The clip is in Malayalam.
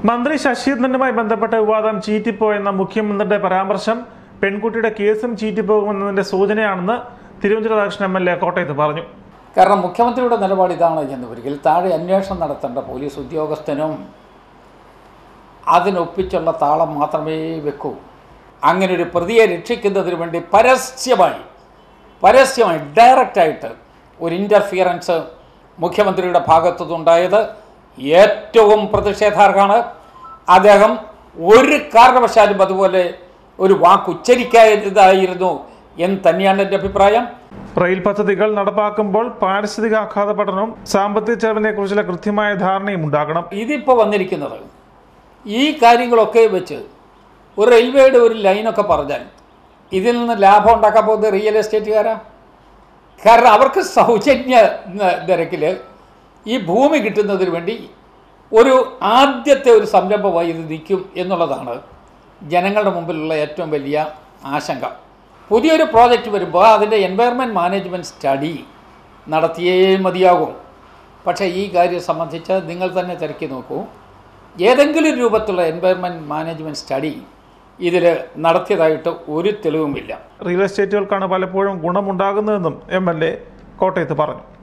മന്ത്രി ശശീന്ദ്രനുമായി ബന്ധപ്പെട്ട വിവാദം ചീറ്റിപ്പോയെന്ന മുഖ്യമന്ത്രിയുടെ പരാമർശം പെൺകുട്ടിയുടെ കേസും ചീറ്റിപ്പോകുമെന്നതിന്റെ സൂചനയാണെന്ന് Thiruvananthapuram Radhakrishnan M L A കോട്ടയത്ത് പറഞ്ഞു കാരണം മുഖ്യമന്ത്രിയുടെ നിലപാട് ഇതാണ് എന്നുവരികിൽ താഴെ അന്വേഷണം നടത്തേണ്ട പോലീസ് ഉദ്യോഗസ്ഥനും അതിനൊപ്പിച്ചുള്ള താളം മാത്രമേ വെക്കൂ അങ്ങനെ ഒരു പ്രതിയെ രക്ഷിക്കുന്നതിന് വേണ്ടി പരസ്യമായി പരസ്യമായി ഡയറക്റ്റായിട്ട് ഒരു ഇൻ്റർഫിയറൻസ് മുഖ്യമന്ത്രിയുടെ ഭാഗത്തുനിന്നുണ്ടായത് ഏറ്റവും പ്രതിഷേധാർഹമാണ് അദ്ദേഹം ഒരു കാരണവശാലും അതുപോലെ ഒരു വാക്ക് ഉച്ചരിക്കാതായിരുന്നു എന്ന് തന്നെയാണ് എൻ്റെ അഭിപ്രായം റെയിൽ പദ്ധതികൾ നടപ്പാക്കുമ്പോൾ പാരിസ്ഥിതിക ആഘാത പഠനവും സാമ്പത്തിക ചെലവിനെ കുറിച്ചുള്ള കൃത്യമായ ധാരണയും ഉണ്ടാകണം ഇതിപ്പോൾ വന്നിരിക്കുന്നത് ഈ കാര്യങ്ങളൊക്കെ വെച്ച് ഒരു റെയിൽവേയുടെ ഒരു ലൈനൊക്കെ പറഞ്ഞാൽ ഇതിൽ നിന്ന് ലാഭം ഉണ്ടാക്കാൻ പോകുന്നത് റിയൽ എസ്റ്റേറ്റുകാരാ കാരണം അവർക്ക് സൗജന്യ ന- നിരക്കിൽ ഈ ഭൂമി കിട്ടുന്നതിന് വേണ്ടി ഒരു ആദ്യത്തെ ഒരു സംരംഭമായി ഇത് നിൽക്കും എന്നുള്ളതാണ് ജനങ്ങളുടെ മുമ്പിലുള്ള ഏറ്റവും വലിയ ആശങ്ക പുതിയൊരു പ്രോജക്റ്റ് വരുമ്പോൾ അതിൻ്റെ എൻവയറമെൻറ്റ് മാനേജ്മെൻറ്റ് സ്റ്റഡി നടത്തിയേ മതിയാകും പക്ഷേ ഈ കാര്യം സംബന്ധിച്ച് നിങ്ങൾ തന്നെ തിരക്കി നോക്കൂ ഏതെങ്കിലും രൂപത്തിലുള്ള എൻവയറമെൻറ്റ് മാനേജ്മെൻറ്റ് സ്റ്റഡി ഇതിൽ നടത്തിയതായിട്ട് ഒരു തെളിവുമില്ല റിയൽ എസ്റ്റേറ്റുകൾക്കാണ് പലപ്പോഴും ഗുണമുണ്ടാകുന്നതെന്നും എം എൽ എ കോട്ടയത്ത് പറഞ്ഞു